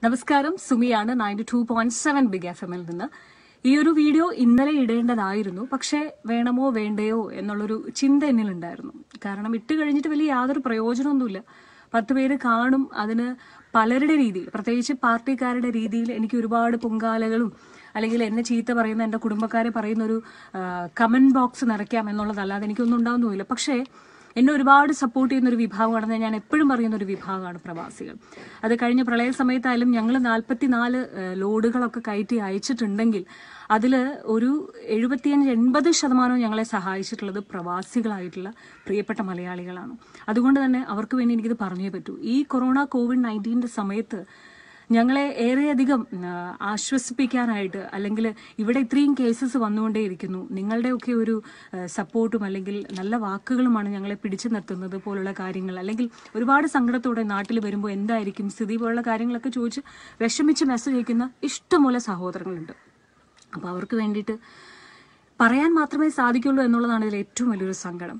നമസ്കാരം സുമിയാണ് ninety two point seven big F എമ്മിൽ നിന്ന് ഈ ഒരു വീഡിയോ ഇന്നലെ ഇടേണ്ടതായിരുന്നു പക്ഷേ വേണമോ വേണ്ടയോ എന്നുള്ളൊരു ചിന്ത എന്നിലുണ്ടായിരുന്നു കാരണം ഇട്ട് കഴിഞ്ഞിട്ട് വലിയ യാതൊരു പ്രയോജനമൊന്നുമില്ല പത്ത് പേര് കാണും അതിന് പലരുടെ രീതിയിൽ പ്രത്യേകിച്ച് പാർട്ടിക്കാരുടെ രീതിയിൽ എനിക്ക് ഒരുപാട് പൊങ്കാലകളും അല്ലെങ്കിൽ എന്നെ ചീത്ത പറയുന്ന എൻ്റെ കുടുംബക്കാരെ പറയുന്ന ഒരു കമന്റ് ബോക്സ് നിറയ്ക്കാം എന്നുള്ളതല്ലാതെ എനിക്കൊന്നും ഉണ്ടാവുന്നുമില്ല പക്ഷേ എന്നെ ഒരുപാട് സപ്പോർട്ട് ചെയ്യുന്ന ഒരു വിഭാഗമാണെന്ന് ഞാൻ എപ്പോഴും പറയുന്ന ഒരു വിഭാഗമാണ് പ്രവാസികൾ അത് കഴിഞ്ഞ പ്രളയ സമയത്തായാലും ഞങ്ങൾ നാൽപ്പത്തിനാല് ലോഡുകളൊക്കെ കയറ്റി അയച്ചിട്ടുണ്ടെങ്കിൽ അതിൽ ഒരു എഴുപത്തിയഞ്ച് എൺപത് ശതമാനവും ഞങ്ങളെ സഹായിച്ചിട്ടുള്ളത് പ്രവാസികളായിട്ടുള്ള പ്രിയപ്പെട്ട മലയാളികളാണ് അതുകൊണ്ട് തന്നെ അവർക്ക് വേണ്ടി എനിക്കിത് പറഞ്ഞേ പറ്റൂ ഈ കൊറോണ കോവിഡ് നയൻറ്റീൻ്റെ സമയത്ത് ഞങ്ങളെ ഏറെയധികം ആ, ആശ്വസിപ്പിക്കാനായിട്ട് അല്ലെങ്കിൽ ഇവിടെ ഇത്രയും കേസസ് വന്നുകൊണ്ടേയിരിക്കുന്നു നിങ്ങളുടെയൊക്കെ ഒരു ആ, സപ്പോർട്ടും അല്ലെങ്കിൽ നല്ല വാക്കുകളുമാണ് ഞങ്ങളെ പിടിച്ചു നിർത്തുന്നത് പോലുള്ള കാര്യങ്ങൾ അല്ലെങ്കിൽ ഒരുപാട് സങ്കടത്തോടെ നാട്ടിൽ വരുമ്പോൾ എന്തായിരിക്കും സ്ഥിതി പോലുള്ള കാര്യങ്ങളൊക്കെ ചോദിച്ച് വിഷമിച്ച് മെസ്സേജ് അയക്കുന്ന ഇഷ്ടംപോലെ സഹോദരങ്ങളുണ്ട് അപ്പോൾ അവർക്ക് വേണ്ടിയിട്ട് പറയാൻ മാത്രമേ സാധിക്കുള്ളൂ എന്നുള്ളതാണ് ഇതിൽ ഏറ്റവും വലിയൊരു സങ്കടം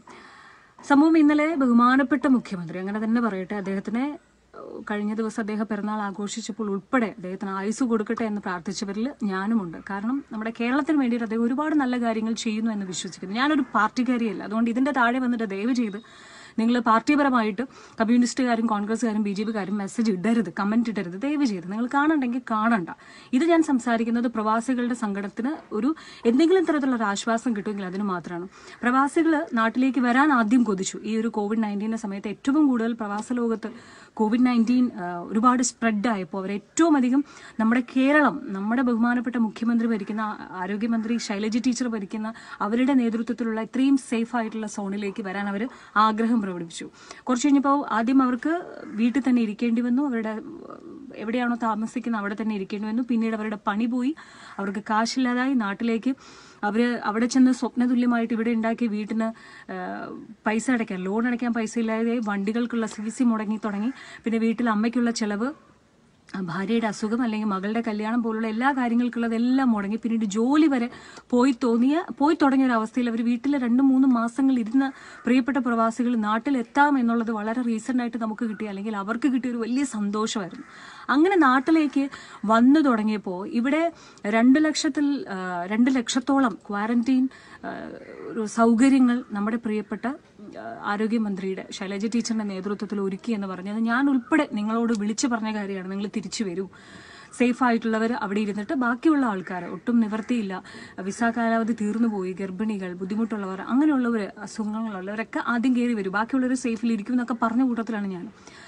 സംഭവം ഇന്നലെ ബഹുമാനപ്പെട്ട മുഖ്യമന്ത്രി അങ്ങനെ തന്നെ പറയട്ടെ അദ്ദേഹത്തിനെ ഏഹ്, കഴിഞ്ഞ ദിവസം അദ്ദേഹം പിറന്നാൾ ആഘോഷിച്ചപ്പോൾ ഉൾപ്പെടെ അദ്ദേഹത്തിന് ആയുസ് കൊടുക്കട്ടെ എന്ന് പ്രാർത്ഥിച്ചവരിൽ ഞാനുമുണ്ട് കാരണം നമ്മുടെ കേരളത്തിന് വേണ്ടിയിട്ട് അദ്ദേഹം ഒരുപാട് നല്ല കാര്യങ്ങൾ ചെയ്യുന്നു എന്ന് വിശ്വസിക്കുന്നു ഞാനൊരു പാർട്ടിക്കാരിയല്ല അതുകൊണ്ട് ഇതിന്റെ താഴെ വന്നിട്ട് ദയവ് ചെയ്ത് നിങ്ങൾ പാർട്ടിപരമായിട്ട് കമ്മ്യൂണിസ്റ്റുകാരും കോൺഗ്രസ്സുകാരും ബി ജെ പിക്കാരും മെസ്സേജ് ഇടരുത് കമന്റ് ഇടരുത് ദയവ് ചെയ്ത് നിങ്ങൾ കാണണ്ടെങ്കിൽ കാണണ്ട ഇത് ഞാൻ സംസാരിക്കുന്നത് പ്രവാസികളുടെ സങ്കടത്തിന് ഒരു എന്തെങ്കിലും തരത്തിലുള്ള ഒരു ആശ്വാസം കിട്ടുമെങ്കിൽ അതിന് മാത്രമാണ് പ്രവാസികൾ നാട്ടിലേക്ക് വരാൻ ആദ്യം കൊതിച്ചു ഈ ഒരു കോവിഡ് നയൻറ്റീൻ്റെ സമയത്ത് ഏറ്റവും കൂടുതൽ പ്രവാസ ലോകത്ത് കോവിഡ് നയൻറ്റീൻ ഒരുപാട് സ്പ്രെഡ് ആയപ്പോൾ അവർ ഏറ്റവും അധികം നമ്മുടെ കേരളം നമ്മുടെ ബഹുമാനപ്പെട്ട മുഖ്യമന്ത്രി ഭരിക്കുന്ന ആ- ആരോഗ്യമന്ത്രി ശൈലജ ടീച്ചർ ഭരിക്കുന്ന അവരുടെ നേതൃത്വത്തിലുള്ള ഇത്രയും സേഫ് ആയിട്ടുള്ള സോണിലേക്ക് വരാൻ അവർ ആഗ്രഹം പ്രകടിപ്പിച്ചു കുറച്ച് കഴിഞ്ഞപ്പോൾ ആദ്യം അവർക്ക് വീട്ടിൽ തന്നെ ഇരിക്കേണ്ടി വന്നു അവരുടെ എവിടെയാണോ താമസിക്കുന്നത് അവിടെ തന്നെ ഇരിക്കേണ്ടി വന്നു പിന്നീട് അവരുടെ പണി പോയി അവർക്ക് കാശില്ലാതായി നാട്ടിലേക്ക് അവർ അവിടെ ചെന്ന് സ്വപ്നതുല്യമായിട്ട് ഇവിടെ ഉണ്ടാക്കിയ വീട്ടിന് ആ, പൈസ അടയ്ക്കാൻ ലോൺ അടയ്ക്കാൻ പൈസ ഇല്ലാതെ വണ്ടികൾക്കുള്ള സി സി മുടങ്ങി തുടങ്ങി പിന്നെ വീട്ടിൽ അമ്മയ്ക്കുള്ള ചെലവ് ആ ഭാര്യയുടെ അസുഖം അല്ലെങ്കിൽ മകളുടെ കല്യാണം പോലുള്ള എല്ലാ കാര്യങ്ങൾക്കുള്ളതെല്ലാം മുടങ്ങി പിന്നീട് ജോലി വരെ പോയി തോന്നിയ പോയി തുടങ്ങിയ ഒരു അവസ്ഥയിൽ അവർ വീട്ടിൽ രണ്ട് മൂന്ന് മാസങ്ങൾ ഇരുന്ന പ്രിയപ്പെട്ട പ്രവാസികൾ നാട്ടിലെത്താം എന്നുള്ളത് വളരെ റീസെന്റ് ആയിട്ട് നമുക്ക് കിട്ടിയ അല്ലെങ്കിൽ അവർക്ക് കിട്ടിയ ഒരു വലിയ സന്തോഷമായിരുന്നു അങ്ങനെ നാട്ടിലേക്ക് വന്നു തുടങ്ങിയപ്പോൾ ഇവിടെ രണ്ട് ലക്ഷത്തിൽ ആ, രണ്ട് ലക്ഷത്തോളം ക്വാറന്റീൻ ആ, ഒരു സൗകര്യങ്ങൾ നമ്മുടെ പ്രിയപ്പെട്ട ആ, ആരോഗ്യമന്ത്രിയുടെ ശൈലജ ടീച്ചറിന്റെ നേതൃത്വത്തിൽ ഒരുക്കി എന്ന് പറഞ്ഞത് ഞാൻ ഉൾപ്പെടെ നിങ്ങളോട് വിളിച്ചു പറഞ്ഞ കാര്യമാണ് നിങ്ങൾ തിരിച്ചു വരൂ സേഫ് ആയിട്ടുള്ളവർ അവിടെ ഇരുന്നിട്ട് ബാക്കിയുള്ള ആൾക്കാർ ഒട്ടും നിവർത്തിയില്ല വിസ കാലാവധി തീർന്നു പോയി ഗർഭിണികൾ ബുദ്ധിമുട്ടുള്ളവർ അങ്ങനെയുള്ളവർ അസുഖങ്ങളുള്ളവരൊക്കെ ആദ്യം കയറി വരും ബാക്കിയുള്ളവർ സേഫിൽ ഇരിക്കും എന്നൊക്കെ പറഞ്ഞ കൂട്ടത്തിലാണ് ഞാൻ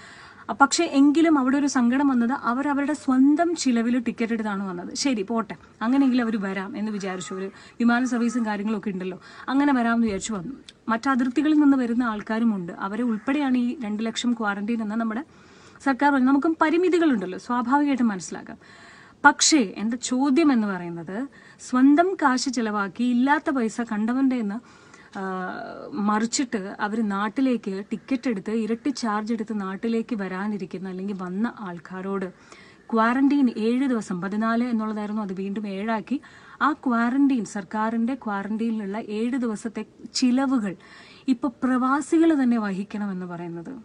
അ- പക്ഷേ എങ്കിലും അവിടെ ഒരു സങ്കടം വന്നത് അവർ അവരുടെ സ്വന്തം ചിലവിൽ ടിക്കറ്റ് എടുത്താണ് വന്നത് ശരി പോട്ടെ അങ്ങനെയെങ്കിൽ അവർ വരാം എന്ന് വിചാരിച്ചു ഒരു വിമാന സർവീസും കാര്യങ്ങളൊക്കെ ഉണ്ടല്ലോ അങ്ങനെ വരാമെന്ന് വിചാരിച്ചു വന്നു മറ്റ് അതിർത്തികളിൽ നിന്ന് വരുന്ന ആൾക്കാരുമുണ്ട് അവരെ ഉൾപ്പെടെയാണ് ഈ രണ്ട് ലക്ഷം ക്വാറന്റൈൻ എന്ന നമ്മുടെ സർക്കാർ പറഞ്ഞത്. നമുക്കും പരിമിതികളുണ്ടല്ലോ സ്വാഭാവികമായിട്ടും മനസ്സിലാക്കാം പക്ഷേ എൻ്റെ ചോദ്യം എന്ന് പറയുന്നത് സ്വന്തം കാശ് ചെലവാക്കി ഇല്ലാത്ത പൈസ കണ്ടവൻ്റെ എന്ന് ആ, മറിച്ചിട്ട് അവർ നാട്ടിലേക്ക് ടിക്കറ്റ് എടുത്ത് ഇരട്ടി ചാർജ് എടുത്ത് നാട്ടിലേക്ക് വരാനിരിക്കുന്ന അല്ലെങ്കിൽ വന്ന ആൾക്കാരോട് ക്വാറന്റീൻ ഏഴ് ദിവസം പതിനാല് എന്നുള്ളതായിരുന്നു അത് വീണ്ടും ഏഴാക്കി ആ ക്വാറന്റീൻ സർക്കാരിന്റെ ക്വാറന്റീനിലുള്ള ഏഴ് ദിവസത്തെ ചിലവുകൾ ഇപ്പൊ പ്രവാസികൾ തന്നെ വഹിക്കണമെന്ന് പറയുന്നത്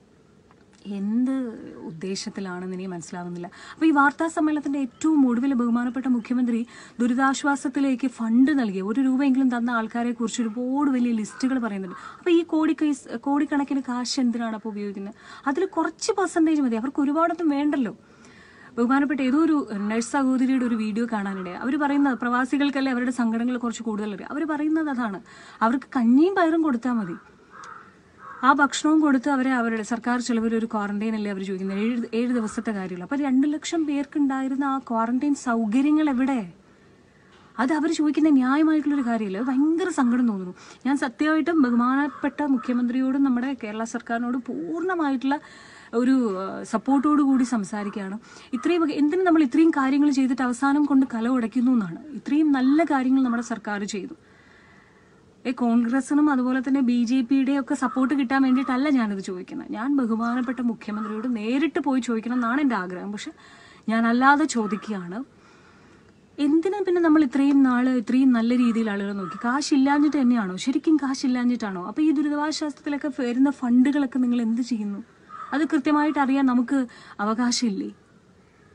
എന്ത് ഉദ്ദേശത്തിലാണെന്ന് എനിക്ക് മനസ്സിലാവുന്നില്ല അപ്പോൾ ഈ വാർത്താ സമ്മേളനത്തിന്റെ ഏറ്റവും ഒടുവിൽ ബഹുമാനപ്പെട്ട മുഖ്യമന്ത്രി ദുരിതാശ്വാസത്തിലേക്ക് ഫണ്ട് നൽകിയ ഒരു രൂപയെങ്കിലും തന്ന ആൾക്കാരെ കുറിച്ച് ഒരുപാട് വലിയ ലിസ്റ്റുകൾ പറയുന്നുണ്ട് അപ്പോൾ ഈ കോടി കൈസ് കോടിക്കണക്കിന് കാശ് എന്തിനാണ് അപ്പോൾ ഉപയോഗിക്കുന്നത് അതിൽ കുറച്ച് പെർസെൻറ്റേജ് മതി അവർക്ക് ഒരുപാടൊന്നും വേണ്ടല്ലോ ബഹുമാനപ്പെട്ട ഏതോ ഒരു നഴ്സ് സഹോദരിയുടെ ഒരു വീഡിയോ കാണാനിടെ അവർ പറയുന്നത് പ്രവാസികൾക്കല്ലേ അവരുടെ സങ്കടങ്ങൾ കുറച്ച് കൂടുതലറിയാം അവർ പറയുന്നത് അതാണ് അവർക്ക് കഞ്ഞിയും പയറും കൊടുത്താൽ മതി ആ ഭക്ഷണവും കൊടുത്ത് അവരെ അവരുടെ സർക്കാർ ചെലവിൽ ഒരു ക്വാറന്റൈൻ അല്ലേ അവർ ചോദിക്കുന്നത് ഏഴ് ഏഴ് ദിവസത്തെ കാര്യമുള്ളൂ അപ്പോൾ രണ്ട് ലക്ഷം പേർക്കുണ്ടായിരുന്ന ആ ക്വാറന്റൈൻ സൗകര്യങ്ങൾ എവിടെ അത് അവർ ചോദിക്കുന്ന ന്യായമായിട്ടുള്ളൊരു കാര്യമില്ല അത് ഭയങ്കര സങ്കടം തോന്നുന്നു ഞാൻ സത്യമായിട്ടും ബഹുമാനപ്പെട്ട മുഖ്യമന്ത്രിയോടും നമ്മുടെ കേരള സർക്കാരിനോട് പൂർണ്ണമായിട്ടുള്ള ഒരു സപ്പോർട്ടോടു കൂടി സംസാരിക്കുകയാണ് ഇത്രയും എന്തിനു നമ്മൾ ഇത്രയും കാര്യങ്ങൾ ചെയ്തിട്ട് അവസാനം കൊണ്ട് കല ഉടയ്ക്കുന്നു എന്നാണ് ഇത്രയും നല്ല കാര്യങ്ങൾ നമ്മുടെ സർക്കാർ ചെയ്തു ഏ കോൺഗ്രസിനും അതുപോലെ തന്നെ ബി ജെ പിയുടെ ഒക്കെ സപ്പോർട്ട് കിട്ടാൻ വേണ്ടിയിട്ടല്ല ഞാനിത് ചോദിക്കുന്നത് ഞാൻ ബഹുമാനപ്പെട്ട മുഖ്യമന്ത്രിയോട് നേരിട്ട് പോയി ചോദിക്കണം എന്നാണ് എൻ്റെ ആഗ്രഹം പക്ഷെ ഞാൻ അല്ലാതെ ചോദിക്കുകയാണ് എന്തിനാ പിന്നെ നമ്മൾ ഇത്രയും നാള് ഇത്രയും നല്ല രീതിയിൽ ആളുകൾ നോക്കി കാശില്ലാഞ്ഞിട്ട് തന്നെയാണോ ശരിക്കും കാശില്ലാഞ്ഞിട്ടാണോ അപ്പൊ ഈ ദുരിതാശ്വാസത്തിലൊക്കെ വരുന്ന ഫണ്ടുകളൊക്കെ നിങ്ങൾ എന്ത് ചെയ്യുന്നു അത് കൃത്യമായിട്ട് അറിയാൻ നമുക്ക് അവകാശമില്ലേ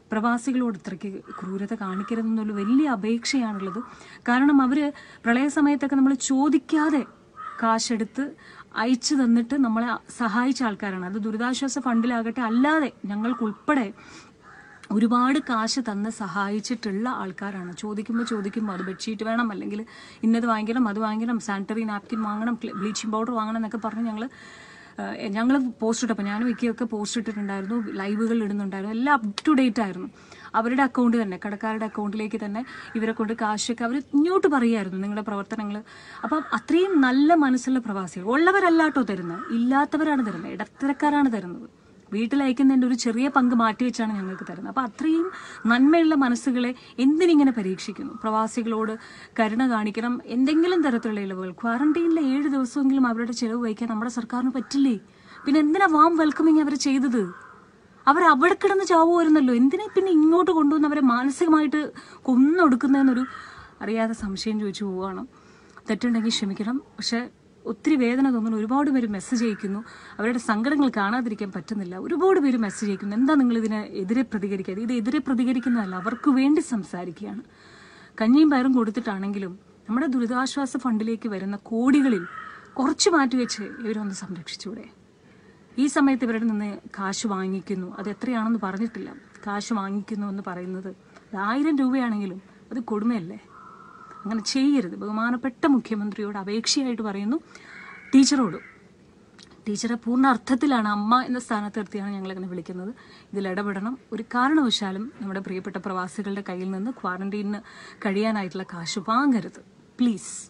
പ്രവാസികളോട് ഇത്രയ്ക്ക് ക്രൂരത കാണിക്കരുതെന്നുള്ള വലിയ അപേക്ഷയാണുള്ളത് കാരണം അവർ പ്രളയ സമയത്തൊക്കെ നമ്മൾ ചോദിക്കാതെ കാശെടുത്ത് അയച്ചു തന്നിട്ട് നമ്മളെ സഹായിച്ച ആൾക്കാരാണ് അത് ദുരിതാശ്വാസ ഫണ്ടിലാകട്ടെ അല്ലാതെ ഞങ്ങൾക്കുൾപ്പെടെ ഒരുപാട് കാശ് തന്ന് സഹായിച്ചിട്ടുള്ള ആൾക്കാരാണ് ചോദിക്കുമ്പോൾ ചോദിക്കുമ്പോൾ അത് ബെഡ്ഷീറ്റ് വേണം അല്ലെങ്കിൽ ഇന്നത് വാങ്ങിക്കണം അത് വാങ്ങിക്കണം സാനിറ്ററി നാപ്കിൻ വാങ്ങണം ബ്ലീച്ചിങ് പൗഡർ വാങ്ങണം എന്നൊക്കെ പറഞ്ഞ് ഞങ്ങൾ ഞങ്ങൾ പോസ്റ്റ് ഇട്ടപ്പോൾ ഞാനും വിക്കിയൊക്കെ പോസ്റ്റ് ഇട്ടിട്ടുണ്ടായിരുന്നു ലൈവുകൾ ഇടുന്നുണ്ടായിരുന്നു എല്ലാം അപ് ടു ഡേറ്റ് ആയിരുന്നു അവരുടെ അക്കൗണ്ട് തന്നെ കടക്കാരുടെ അക്കൗണ്ടിലേക്ക് തന്നെ ഇവരെ കൊണ്ട് കാശൊക്കെ അവർ ഇങ്ങോട്ട് പറയുമായിരുന്നു നിങ്ങളുടെ പ്രവർത്തനങ്ങൾ അപ്പം അത്രയും നല്ല മനസ്സുള്ള പ്രവാസികൾ ഉള്ളവരല്ലാട്ടോ തരുന്നത് ഇല്ലാത്തവരാണ് തരുന്നത് ഇടത്തരക്കാരാണ് തരുന്നത് വീട്ടിലയക്കുന്നതിൻ്റെ ഒരു ചെറിയ പങ്ക് മാറ്റിവെച്ചാണ് ഞങ്ങൾക്ക് തരുന്നത് അപ്പോൾ അത്രയും നന്മയുള്ള മനസ്സുകളെ എന്തിനിങ്ങനെ പരീക്ഷിക്കുന്നു പ്രവാസികളോട് കരുണ കാണിക്കണം എന്തെങ്കിലും തരത്തിലുള്ള ഇളവുകൾ ക്വാറന്റൈനിലെ ഏഴ് ദിവസമെങ്കിലും അവരുടെ ചെലവ് വഹിക്കാൻ നമ്മുടെ സർക്കാരിന് പറ്റില്ലേ പിന്നെ എന്തിനാ വാം വെൽക്കമിങ് അവർ ചെയ്തത് അവർ അവിടെ കിടന്ന് ചാവുമായിരുന്നല്ലോ എന്തിനാ പിന്നെ ഇങ്ങോട്ട് കൊണ്ടുവന്ന് അവരെ മാനസികമായിട്ട് കൊന്നൊടുക്കുന്നതെന്നൊരു അറിയാതെ സംശയം ചോദിച്ചു പോവുകയാണ് തെറ്റുണ്ടെങ്കിൽ ക്ഷമിക്കണം പക്ഷെ ഒത്തിരി വേദന തോന്നുന്നു ഒരുപാട് പേര് മെസ്സേജ് അയക്കുന്നു അവരുടെ സങ്കടങ്ങൾ കാണാതിരിക്കാൻ പറ്റുന്നില്ല ഒരുപാട് പേര് മെസ്സേജ് അയക്കുന്നു എന്താ നിങ്ങൾ ഇതിന് എതിരെ പ്രതികരിക്കാതെ ഇത് എതിരെ പ്രതികരിക്കുന്നതല്ല അവർക്ക് വേണ്ടി സംസാരിക്കുകയാണ് കഞ്ഞിയും പയറും കൊടുത്തിട്ടാണെങ്കിലും നമ്മുടെ ദുരിതാശ്വാസ ഫണ്ടിലേക്ക് വരുന്ന കോടികളിൽ കുറച്ച് മാറ്റിവെച്ച് ഇവരൊന്ന് സംരക്ഷിച്ചൂടെ ഈ സമയത്ത് ഇവരുടെ നിന്ന് കാശ് വാങ്ങിക്കുന്നു അത് എത്രയാണെന്ന് പറഞ്ഞിട്ടില്ല കാശ് വാങ്ങിക്കുന്നു എന്ന് പറയുന്നത് അത് ആയിരം രൂപയാണെങ്കിലും അത് കൊടുമയല്ലേ അങ്ങനെ ചെയ്യരുത് ബഹുമാനപ്പെട്ട മുഖ്യമന്ത്രിയോട് അപേക്ഷയായിട്ട് പറയുന്നു ടീച്ചറോട് ടീച്ചറെ പൂർണ്ണ അർത്ഥത്തിലാണ് അമ്മ എന്ന സ്ഥാനത്ത് നിർത്തിയാണ് ഞങ്ങളങ്ങനെ വിളിക്കുന്നത് ഇതിൽ ഇടപെടണം ഒരു കാരണവശാലും നമ്മുടെ പ്രിയപ്പെട്ട പ്രവാസികളുടെ കയ്യിൽ നിന്ന് ക്വാറന്റൈനിന് കഴിയാനായിട്ടുള്ള കാശ് വാങ്ങരുത് പ്ലീസ്